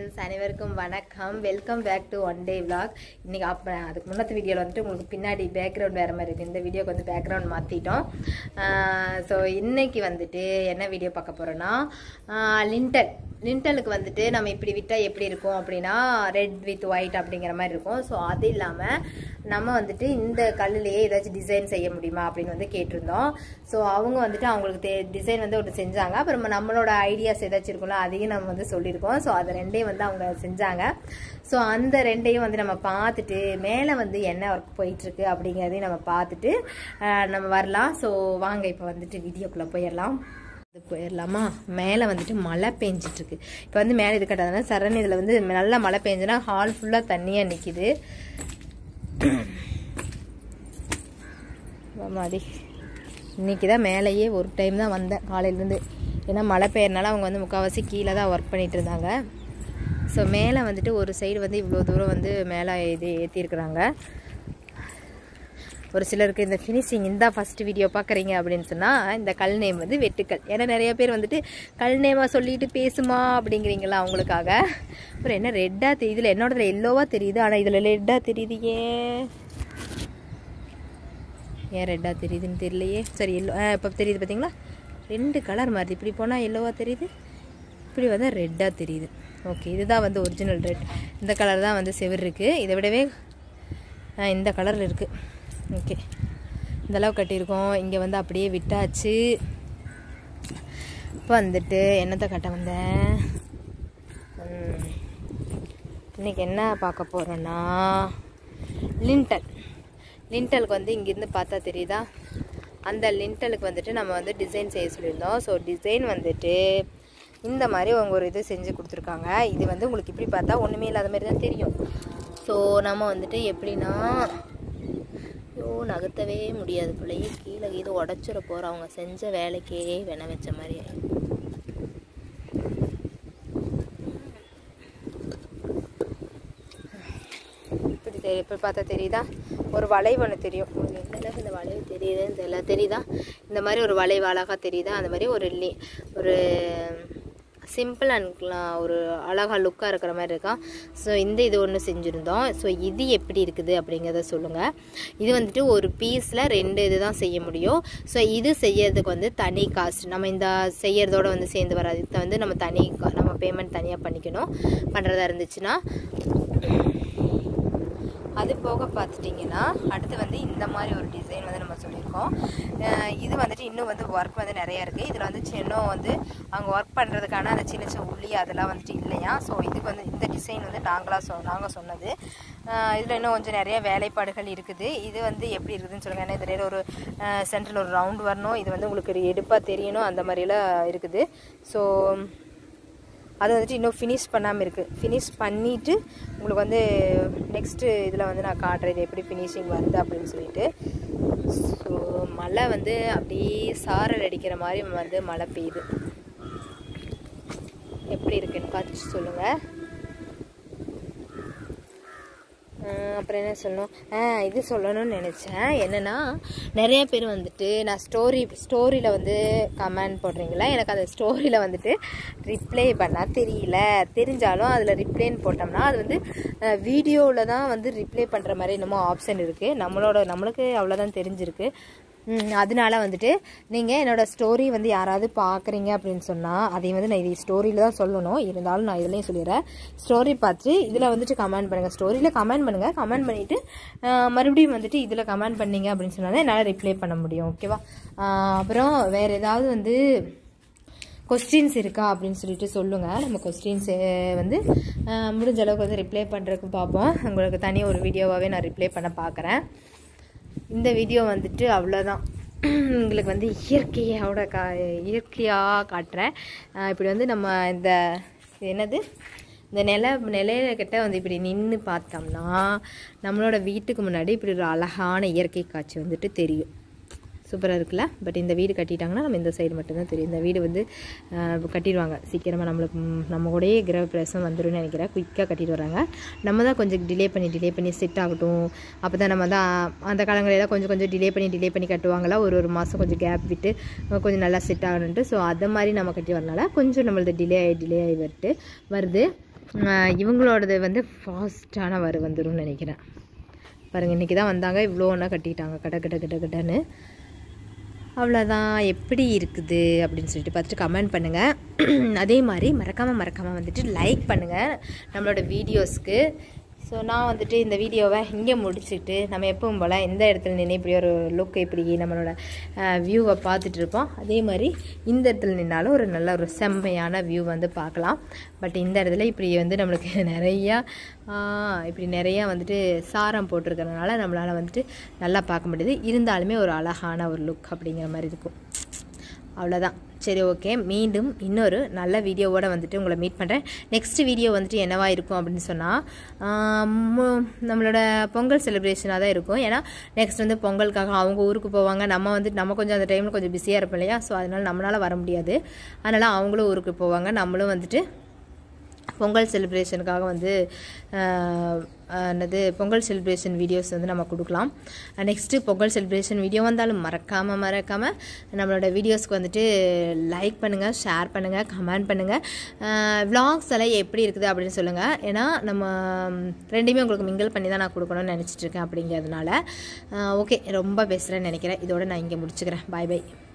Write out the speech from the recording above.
friends அனைவருக்கும் வணக்கம் welcome back to one day vlog இன்னைக்கு அப்போ அதுக்கு முன்னத்து வீடியோவில் வந்துட்டு உங்களுக்கு பின்னாடி பேக்ரவுண்ட் வேறு மாதிரி இருக்குது இந்த வீடியோக்கு வந்து பேக்ரவுண்ட் மாற்றிட்டோம் ஸோ இன்னைக்கு வந்துட்டு என்ன வீடியோ பார்க்க போகிறோன்னா லிண்டல் லிண்டலுக்கு வந்துட்டு நம்ம இப்படி விட்டால் எப்படி இருக்கும் அப்படின்னா ரெட் வித் ஒயிட் அப்படிங்கிற மாதிரி இருக்கும் ஸோ அது இல்லாமல் நம்ம வந்துட்டு இந்த கல்லுலேயே ஏதாச்சும் டிசைன் செய்ய முடியுமா அப்படின்னு வந்து கேட்டிருந்தோம் ஸோ அவங்க வந்துட்டு அவங்களுக்கு தே டிசைன் வந்து ஒன்று செஞ்சாங்க அப்புறம் நம்மளோட ஐடியாஸ் ஏதாச்சும் இருக்கும்ல அதையும் நம்ம வந்து சொல்லியிருக்கோம் ஸோ அது ரெண்டையும் வந்து அவங்க செஞ்சாங்க ஸோ அந்த ரெண்டையும் வந்து நம்ம பார்த்துட்டு மேலே வந்து என்ன ஒர்க் போயிட்டுருக்கு அப்படிங்கிறதையும் நம்ம பார்த்துட்டு ஆஹ், நம்ம வரலாம் ஸோ வாங்க இப்போ வந்துட்டு வீடியோக்குள்ளே போயிடலாம் இது போயிடலாமா மேலே வந்துட்டு மழை பெஞ்சிட்டு இருக்கு இப்போ வந்து மேலே இது கட்டாதுன்னா சரண் இதில் வந்து நல்லா மழை பெஞ்சுன்னா ஹால் ஃபுல்லாக தண்ணியாக நிற்கிது மாதிரி இன்னைக்கு தான் மேலேயே ஒரு டைம் தான் வந்தேன் காலையிலேருந்து ஏன்னா மழை பெய்யறனால அவங்க வந்து முக்கால்வாசி கீழே தான் ஒர்க் பண்ணிட்டு இருந்தாங்க ஸோ மேலே வந்துட்டு ஒரு சைடு வந்து இவ்வளோ தூரம் வந்து மேலே இது ஏற்றிருக்கிறாங்க ஒரு சிலருக்கு இந்த ஃபினிஷிங் இந்த ஃபஸ்ட் வீடியோ பார்க்குறீங்க அப்படின்னு சொன்னால் இந்த கல் நேம் வந்து வெட்டுக்கல் ஏன்னா நிறைய பேர் வந்துட்டு கல் நேமாக சொல்லிட்டு பேசுமா அப்படிங்கிறீங்களா அவங்களுக்காக அப்புறம் என்ன ரெட்டாக தெரியுது இதில் என்னோடதுல எல்லோவாக தெரியுது ஆனால் இதில் ரெட்டாக தெரியுது ஏன் ஏன் ரெட்டாக தெரியுதுன்னு தெரியலையே சரி எல்லோ இப்போ தெரியுது பார்த்தீங்களா ரெண்டு கலர் மாறுது இப்படி போனால் எல்லோவாக தெரியுது இப்படி வந்து ரெட்டாக தெரியுது ஓகே இதுதான் வந்து ஒரிஜினல் ரெட் இந்த கலர் தான் வந்து செவர் இருக்குது இதை விடவே ஆ, இந்த கலரில் இருக்குது ஓகே இந்த அளவு கட்டியிருக்கோம் இங்கே வந்து அப்படியே விட்டாச்சு இப்போ வந்துட்டு என்னத்தை கட்ட வந்தேன் ம், இன்னைக்கு என்ன பார்க்க போகிறோன்னா லிண்டல் லிண்டலுக்கு வந்து இங்கேருந்து பார்த்தா தெரியுதா அந்த லிண்டலுக்கு வந்துட்டு நம்ம வந்து டிசைன் செய்ய சொல்லியிருந்தோம் ஸோ டிசைன் வந்துட்டு இந்த மாதிரி அவங்க ஒரு இது செஞ்சு கொடுத்துருக்காங்க இது வந்து உங்களுக்கு இப்படி பார்த்தா ஒன்றுமே இல்லாத மாதிரி தான் தெரியும் ஸோ நம்ம வந்துட்டு எப்படின்னா ஐயோ நகர்த்தவே முடியாது பிள்ளையே கீழே இது உடச்சிட போகிறோம் அவங்க செஞ்ச வேலைக்கே வென வச்ச மாதிரி இப்படி தெரி இப்படி பார்த்தா தெரியுதா ஒரு வளைவு ஒன்று தெரியும் உங்களுக்கு எந்த அளவுக்கு இந்த வளைவு தெரியுதுன்னு தெரியல தெரியுதா இந்த மாதிரி ஒரு வளைவு அழகாக தெரியுதா அந்த மாதிரி ஒரு லி ஒரு சிம்பிள் அண்ட் ஒரு அழகாக லுக்காக இருக்கிற மாதிரி இருக்கான் ஸோ இந்த இது ஒன்று செஞ்சுருந்தோம் ஸோ இது எப்படி இருக்குது அப்படிங்கிறத சொல்லுங்கள் இது வந்துட்டு ஒரு பீஸில் ரெண்டு இது தான் செய்ய முடியும் ஸோ இது செய்யறதுக்கு வந்து தனி காஸ்ட் நம்ம இந்த செய்யறதோட வந்து சேர்ந்து வராது இதை வந்து நம்ம தனி கா- நம்ம பேமெண்ட் தனியாக பண்ணிக்கணும் பண்ணுறதா இருந்துச்சுன்னா அது போக பார்த்துட்டிங்கன்னா அடுத்து வந்து இந்த மாதிரி ஒரு டிசைன் வந்து நம்ம சொல்லியிருக்கோம் அஹ் இது வந்துட்டு இன்னும் வந்து ஒர்க் வந்து நிறையா இருக்குது இதில் வந்து இன்னும் வந்து அவங்க ஒர்க் பண்ணுறதுக்கான அந்த சின்ன சின்ன உள்ளி அதெல்லாம் வந்துட்டு இல்லையா ஸோ இதுக்கு வந்து இந்த டிசைன் வந்து நாங்களாக சொ நாங்கள் சொன்னது இதில் இன்னும் கொஞ்சம் நிறைய வேலைப்பாடுகள் இருக்குது இது வந்து எப்படி இருக்குதுன்னு சொல்லுங்கள் ஏன்னா இதில் ஒரு சென்டரில் ஒரு ரவுண்ட் வரணும் இது வந்து உங்களுக்கு ஒரு எடுப்பாக தெரியணும் அந்த மாதிரிலாம் இருக்குது ஸோ அது வந்துட்டு இன்னும் ஃபினிஷ் பண்ணாமல் இருக்குது ஃபினிஷ் பண்ணிவிட்டு உங்களுக்கு வந்து நெக்ஸ்ட்டு இதில் வந்து நான் காட்டுறேன் இது எப்படி ஃபினிஷிங் வருது அப்படின்னு சொல்லிட்டு ஸோ மழை வந்து அப்படியே சாரல் அடிக்கிற மாதிரி வந்து மழை பெய்யுது எப்படி இருக்குன்னு பார்த்து சொல்லுங்கள் அஹ் அப்புறம் என்ன சொல்லணும் ஆ இது சொல்லணும்னு நினச்சேன் என்னென்னா நிறைய பேர் வந்துட்டு நான் ஸ்டோரி ஸ்டோரியில் வந்து கமெண்ட் போடுறீங்களா எனக்கு அந்த ஸ்டோரியில் வந்துட்டு ரிப்ளை பண்ணால் தெரியல தெரிஞ்சாலும் அதில் ரிப்ளைன்னு போட்டோம்னா அது வந்து வீடியோவில் தான் வந்து ரிப்ளை பண்ணுற மாதிரி என்னமோ ஆப்ஷன் இருக்குது நம்மளோட நம்மளுக்கு அவ்வளோதான் தெரிஞ்சிருக்கு ம், அதனால வந்துட்டு நீங்கள் என்னோட ஸ்டோரி வந்து யாராவது பார்க்குறீங்க அப்படின்னு சொன்னால் அதையும் வந்து நான் இது ஸ்டோரியில் தான் சொல்லணும் இருந்தாலும் நான் இதுலேயும் சொல்லிடுறேன் ஸ்டோரி பார்த்து இதில் வந்துட்டு கமெண்ட் பண்ணுங்கள் ஸ்டோரியில் கமெண்ட் பண்ணுங்கள் கமெண்ட் பண்ணிவிட்டு மறுபடியும் வந்துட்டு இதில் கமெண்ட் பண்ணீங்க அப்படின்னு சொன்னால் என்னால் ரிப்ளை பண்ண முடியும் ஓகேவா ஆஹ் அப்புறம் வேறு ஏதாவது வந்து கொஸ்டின்ஸ் இருக்கா அப்படின்னு சொல்லிட்டு சொல்லுங்கள் நம்ம கொஸ்டின்ஸ் வந்து ஆஹ் முடிஞ்ச அளவுக்கு வந்து ரிப்ளை பண்ணுறதுக்கு பார்ப்போம் உங்களுக்கு தனி ஒரு வீடியோவாகவே நான் ரிப்ளை பண்ண பார்க்குறேன் இந்த வீடியோ வந்துட்டு அவ்வளோதான் உங்களுக்கு வந்து இயற்கையோட கா இயற்கையாக காட்டுறேன் ஆஹ் இப்படி வந்து நம்ம இந்த இது என்னது இந்த நில நிலையில கிட்ட வந்து இப்படி நின்று பார்த்தோம்னா நம்மளோட வீட்டுக்கு முன்னாடி இப்படி ஒரு அழகான இயற்கை காட்சி வந்துட்டு தெரியும் சூப்பராக இருக்குல்ல பட் இந்த வீடு கட்டிட்டாங்கன்னா நம்ம இந்த சைடு மட்டும்தான் தெரியும் இந்த வீடு வந்து ஆஹ், கட்டிடுவாங்க சீக்கிரமாக நம்மளுக்கு ம், நம்ம கூடயே கிரகப்பிரவேசம் வந்துரும்னு நினைக்கிறேன் குயிக்காக கட்டிட்டு வராங்க நம்ம தான் கொஞ்சம் டிலே பண்ணி டிலே பண்ணி செட் ஆகட்டும் அப்போ தான் நம்ம தான் அந்த காலங்களெல்லாம் கொஞ்சம் கொஞ்சம் டிலே பண்ணி டிலே பண்ணி கட்டுவாங்களா ஒரு ஒரு மாதம் கொஞ்சம் கேப் விட்டு அஹ், கொஞ்சம் நல்லா செட் ஆகணுன்ட்டு ஸோ அதை மாதிரி நம்ம கட்டி வரனால கொஞ்சம் நம்மளது டிலே ஆகி டிலே ஆகி வருது வருது ஆஹ் இவங்களோடது வந்து ஃபாஸ்ட்டான வரு வந்துரும்னு நினைக்கிறேன் பாருங்கள் இன்றைக்கி தான் வந்தாங்க இவ்வளோ ஒன்றா கட்டிட்டாங்க கட கட கட கடன்னு அவ்வளோதான் எப்படி இருக்குது அப்படின்னு சொல்லிட்டு பார்த்துட்டு கமெண்ட் பண்ணுங்கள் அதே மாதிரி மறக்காமல் மறக்காமல் வந்துட்டு லைக் பண்ணுங்கள் நம்மளோட வீடியோஸ்க்கு ஸோ நான் வந்துட்டு இந்த வீடியோவை இங்கே முடிச்சுட்டு நம்ம எப்பவும் போல் எந்த இடத்துல நின்று இப்படி ஒரு லுக் இப்படி நம்மளோட வியூவை பார்த்துட்டு இருப்போம் அதே மாதிரி இந்த இடத்துல நின்னாலும் ஒரு நல்ல ஒரு செம்மையான வியூ வந்து பார்க்கலாம் பட் இந்த இடத்துல இப்படி வந்து நம்மளுக்கு நிறையா ஆஹ், இப்படி நிறையா வந்துட்டு சாரம் போட்டிருக்கறதுனால நம்மளால் வந்துட்டு நல்லா பார்க்க முடியுது இருந்தாலுமே ஒரு அழகான ஒரு லுக் அப்படிங்கிற மாதிரி இருக்கும் அவ்வளோதான் சரி ஓகே மீண்டும் இன்னொரு நல்ல வீடியோவோட வந்துட்டு உங்களை மீட் பண்ணுறேன் நெக்ஸ்ட் வீடியோ வந்துட்டு என்னவா இருக்கும் அப்படின்னு சொன்னால் நம்மளோட பொங்கல் செலிப்ரேஷனாக தான் இருக்கும் ஏன்னா நெக்ஸ்ட் வந்து பொங்கலுக்காக அவங்க ஊருக்கு போவாங்க நம்ம வந்து நம்ம கொஞ்சம் அந்த டைமில் கொஞ்சம் பிஸியாக இருப்போம் இல்லையா ஸோ அதனால் நம்மளால் வர முடியாது அதனால் அவங்களும் ஊருக்கு போவாங்க நம்மளும் வந்துட்டு பொங்கல் செலிப்ரேஷனுக்காக வந்து ஆஹ், ஆஹ், என்னது பொங்கல் செலிப்ரேஷன் வீடியோஸ் வந்து நம்ம கொடுக்கலாம் நெக்ஸ்ட்டு பொங்கல் செலிப்ரேஷன் வீடியோ வந்தாலும் மறக்காமல் மறக்காமல் நம்மளோட வீடியோஸ்க்கு வந்துட்டு லைக் பண்ணுங்கள் ஷேர் பண்ணுங்கள் கமெண்ட் பண்ணுங்கள் விலாக்ஸ் எல்லாம் எப்படி இருக்குது அப்படின்னு சொல்லுங்கள் ஏன்னா நம்ம ம், ரெண்டுமே உங்களுக்கு மிங்கிள் பண்ணி தான் நான் கொடுக்கணும்னு நினச்சிட்டு இருக்கேன் அப்படிங்கிறதுனால ஓகே ரொம்ப பேசுகிறேன்னு நினைக்கிறேன் இதோட நான் இங்கே முடிச்சுக்கிறேன் பாய் பை